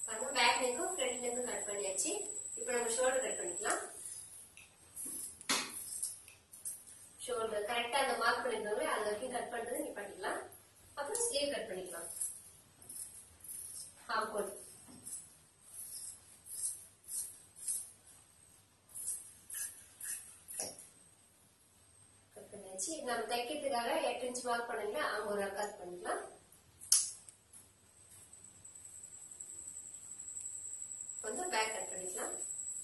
பாருங்க பேக் நெக்கும் ஃப்ரண்ட் நெக்கும் கட் பண்ணியாச்சு இப்போ நம்ம ஷோல்டர் கட் பண்ணிக்கலாம் ஷோல்டர் கரெக்டா அந்த மார்க் பண்ணிருந்தவங்க அது வரைக்கும் கட் பண்றது நீ பண்ணிக்கலாம் அப்புறம் ஸ்லீவ் கட் பண்ணிக்கலாம் ஹாஃப் கோட் கட் பண்ணியாச்சு நம்ம தைக்கிறதுக்காக எட்டு இன்ச் மார்க் பண்ணீங்களா அங்க ஒரு கட் பண்ணிக்கலாம் வந்து பேக் கட் பண்ணிக்கலாம்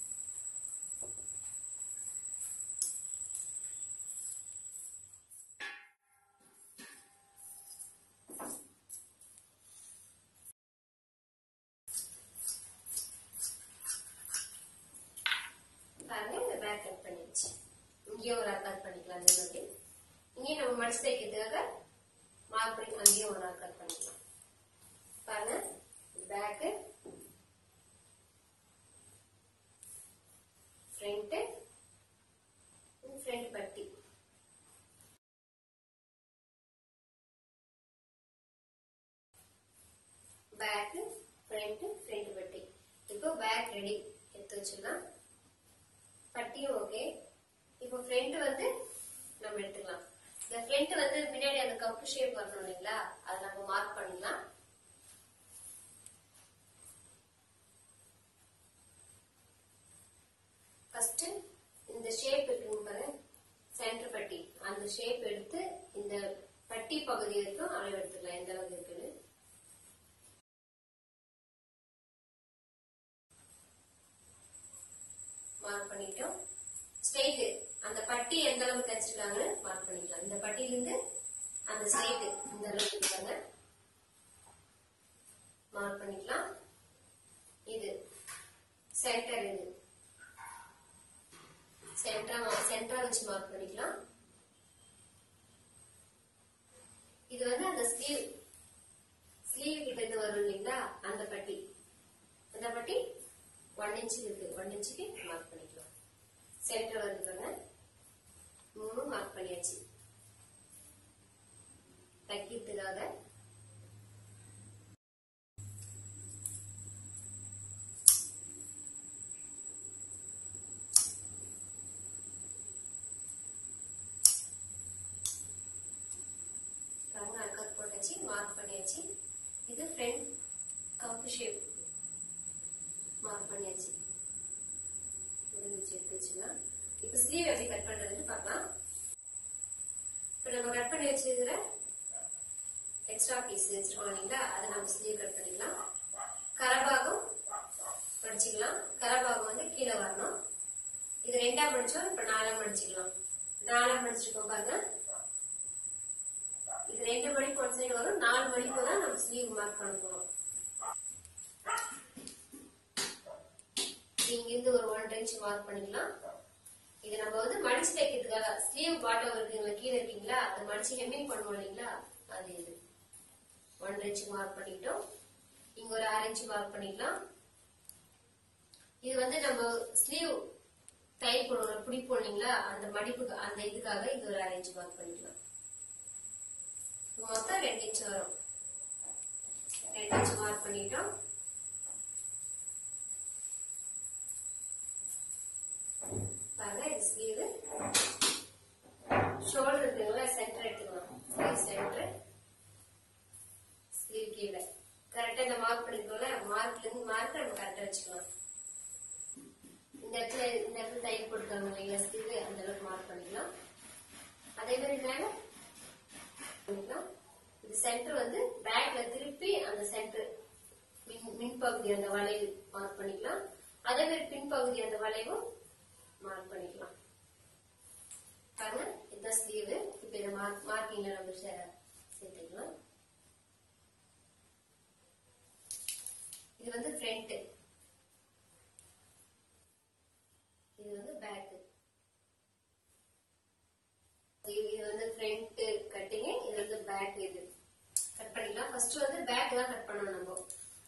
பாருங்க இந்த பேக் கட் பண்ணிடுச்சு இங்கேயும் ஒரு கட் பண்ணிக்கலாம் இந்த மாதிரி இங்கேயும் நம்ம மடிச்சு தைக்கிறதுக்காக மார்க் பண்ணி அங்கேயும் ஒரு கட் பண்ணிக்கலாம் பாருங்க பேக்கு ஃப்ரண்ட் ஃப்ரண்ட் பட்டி பேக் ஃப்ரண்ட் ஃப்ரண்ட் பட்டி இப்போ பேக் ரெடி எடுத்து வச்சிடலாம் பட்டியும் ஓகே இப்போ ஃப்ரண்ட் வந்து நம்ம எடுத்துக்கலாம் இந்த ஃப்ரண்ட் வந்து பின்னாடி அந்த கப்பு ஷேப் வரணும் இல்லைங்களா அதை நம்ம மார்க் பண்ணிடலாம் ஃபர்ஸ்ட் இந்த ஷேப் இருக்குங்க பாருங்க சென்டர் பட்டி அந்த ஷேப் எடுத்து இந்த பட்டி பகுதி வரைக்கும் அளவு எடுத்துக்கலாம் எந்த அளவுக்கு இருக்குன்னு மார்க் பண்ணிட்டோம் ஸ்ட்ரெயிட் அந்த பட்டி எந்த அளவுக்கு தைச்சிருக்காங்கன்னு மார்க் பண்ணிக்கலாம் இந்த பட்டியிலிருந்து அந்த ஸ்ட்ரெயிட் இந்த அளவுக்கு இருக்காங்க மார்க் பண்ணிக்கலாம் இது சென்டர் இது சென்டரா சென்டரா வச்சு மார்க் பண்ணிக்கலாம் இது வந்து அந்த ஸ்லீவ் ஸ்லீவ் கிட்ட இருந்து வரும் இல்லைங்களா அந்த பட்டி அந்த பட்டி ஒன் இன்ச் இருக்கு ஒன் இன்ச்சுக்கு மார்க் பண்ணிக்கலாம் சென்டர் வந்துருக்காங்க மூணு மார்க் பண்ணியாச்சு தைக்கிறதுக்காக பாருங்க அக்கட் போட்டாச்சு மார்க் பண்ணியாச்சு இது ஃப்ரண்ட் கப்பு ஷேப் மார்க் பண்ணியாச்சு முடிஞ்சிச்சு எடுத்து வச்சுக்கலாம் இப்போ ஸ்லீவ் எப்படி கட் பண்றதுன்னு பார்க்கலாம் இப்போ நம்ம கட் பண்ணி வச்சிருக்கிற எக்ஸ்ட்ரா பீஸ் வச்சிருக்கோம் இல்லைங்களா அதை நம்ம ஸ்லீவ் கட் பண்ணிக்கலாம் கரபாகம் மடிச்சுக்கலாம் கரபாகம் வந்து கீழே வரணும் இது ரெண்டா மடிச்சோம் இப்ப நாலா மடிச்சுக்கலாம் நாலா மடிச்சிருக்கோம் பாருங்க இது ரெண்டு மணிக்கு ஒரு சைடு வரும் நாலு மணிக்கு தான் நம்ம ஸ்லீவ் மார்க் பண்ண போறோம் இங்க இருந்து ஒரு ஒன்றரை இன்ச் மார்க் பண்ணிக்கலாம் இது நம்ம வந்து மடிச்சு தைக்கிறதுக்காக ஸ்லீவ் பாட்டம் இருக்குங்களா கீழே இருக்கீங்களா அதை மடிச்சு ஹெம்மிங் பண்ணுவோம் இல்லைங்களா அது இது ஒன்றரை இன்ச் மார்க் பண்ணிட்டோம் இங்க ஒரு அரை இன்ச் மார்க் பண்ணிக்கலாம் இது வந்து நம்ம ஸ்லீவ் டை போடுவோம் பிடிப்போம் இல்லைங்களா அந்த மடிப்புக்கு அந்த இதுக்காக இது ஒரு அரை இன்ச் மார்க் பண்ணிக்கலாம் மொத்தம் ரெண்டு இன்ச் வரும் ரெண்டு இன்ச் மார்க் பண்ணிட்டோம் பாருங்க இது ஸ்லீவ் ஷோல்டர் இருக்குங்களா சென்டர் எடுத்துக்கலாம் ஸ்லீவ் சென்டர் ஸ்லீவ் கீழே கரெக்டா இந்த மார்க் பண்ணிருக்கோம்ல மார்க்ல இருந்து மார்க் நம்ம கரெக்டா வச்சுக்கலாம் இந்த இடத்துல இந்த இடத்துல தையல் போட்டுருக்காங்க இல்லைங்களா ஸ்லீவ் அந்த அளவுக்கு மார்க் பண்ணிக்கலாம் அதே மாதிரி மேல பண்ணிக்கலாம் இது சென்டர் வந்து பேக்ல திருப்பி அந்த சென்டர் மின்பகுதி அந்த வளைவு மார்க் பண்ணிக்கலாம் அதே மாதிரி பின்பகுதி அந்த வளைவும் மார்க் பண்ணிக்கலாம் பாருங்க இதுதான் ஸ்லீவ் இப்ப இதை மார்க் மார்க்கிங்ல நம்ம சே- சேர்த்துக்கலாம் இது வந்து ஃப்ரண்ட் இது வந்து பேக் இது வந்து ஃப்ரண்ட் கட்டிங் இது வந்து பேக் இது கட் பண்ணிக்கலாம் ஃபர்ஸ்ட் வந்து பேக் தான் கட் பண்ணணும் நம்ம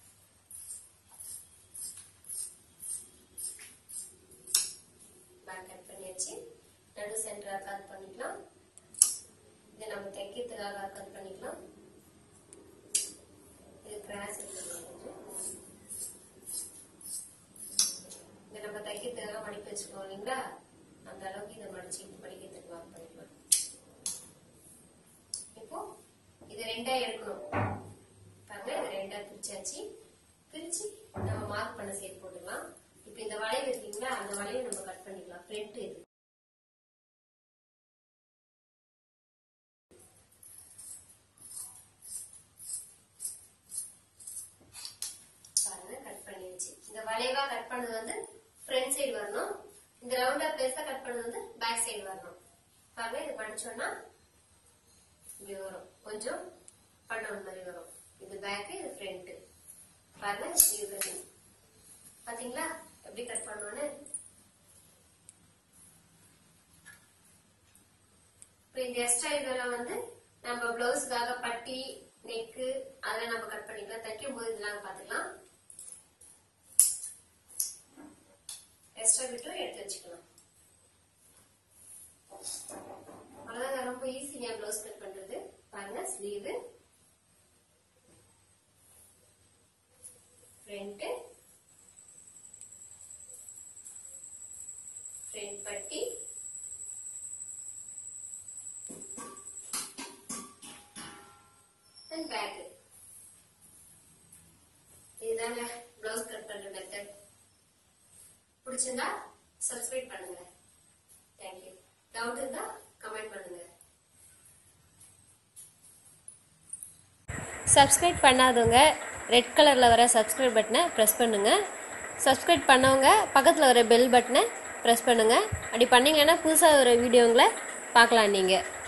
பேக் கட் பண்ணியாச்சு நடு சென்டரா கட் பண்ணிக்கலாம் இதை நம்ம தைக்கிறதுக்காக கட் பண்ணிக்கலாம் இது கிராஸ் கொஞ்சம் இல்லைங்களா அந்த அளவுக்கு இதை மடிச்சு மடிக்கிறதுக்கு மார்க் பண்ணிக்கலாம் இப்போ இது ரெண்டா எடுக்கணும் பாருங்க இது ரெண்டா பிரிச்சாச்சு பிரிச்சு நம்ம மார்க் பண்ண சேர்த்து போட்டுக்கலாம் இப்போ இந்த வளைவு இருக்கீங்களா அந்த வளைவை நம்ம கட் பண்ணிக்கலாம் ஃப்ரண்ட் இது பாருங்க கட் பண்ணியாச்சு இந்த வளைவா கட் பண்ணது வந்து ஃப்ரண்ட் சைடு வரணும் இந்த ரவுண்டா பெருசா கட் பண்ணது வந்து பேக் சைடு வரணும் பாருங்க இது படிச்சோம்னா இப்படி வரும் கொஞ்சம் பட்டன் மாதிரி வரும் இது பேக் இது ஃப்ரண்ட் பாருங்க ஸ்லீவ் கட்டிங் பாத்தீங்களா எப்படி கட் பண்ணோன்னு இப்போ இந்த எக்ஸ்ட்ரா இதெல்லாம் வந்து நம்ம பிளவுஸ்க்காக பட்டி நெக்கு அதெல்லாம் நம்ம கட் பண்ணிக்கலாம் தைக்கும் போது இதெல்லாம் பாத்துக்கலாம் எக்ஸ்ட்ரா விட்டும் எடுத்து வச்சுக்கலாம் அவ்வளவுதான் ரொம்ப ஈஸியா பிளவுஸ் கட் பண்றது பாருங்க ஸ்லீவ் ஃப்ரண்ட் ஃப்ரண்ட் பட்டி அண்ட் பேக் இதுதாங்க பிளவுஸ் கட் பண்ற மெத்தட் பிடிச்சிருந்தா சப்ஸ்கிரைப் பண்ணுங்க தேங்க்யூ டவுட் இருந்தா கமெண்ட் பண்ணுங்க சப்ஸ்கிரைப் பண்ணாதவங்க ரெட் கலரில் வர சப்ஸ்கிரைப் பட்டனை ப்ரெஸ் பண்ணுங்கள் சப்ஸ்கிரைப் பண்ணவங்க பக்கத்தில் வர பெல் பட்டனை ப்ரெஸ் பண்ணுங்கள் அப்படி பண்ணீங்கன்னா புதுசாக வர வீடியோங்களை பார்க்கலாம் நீங்கள்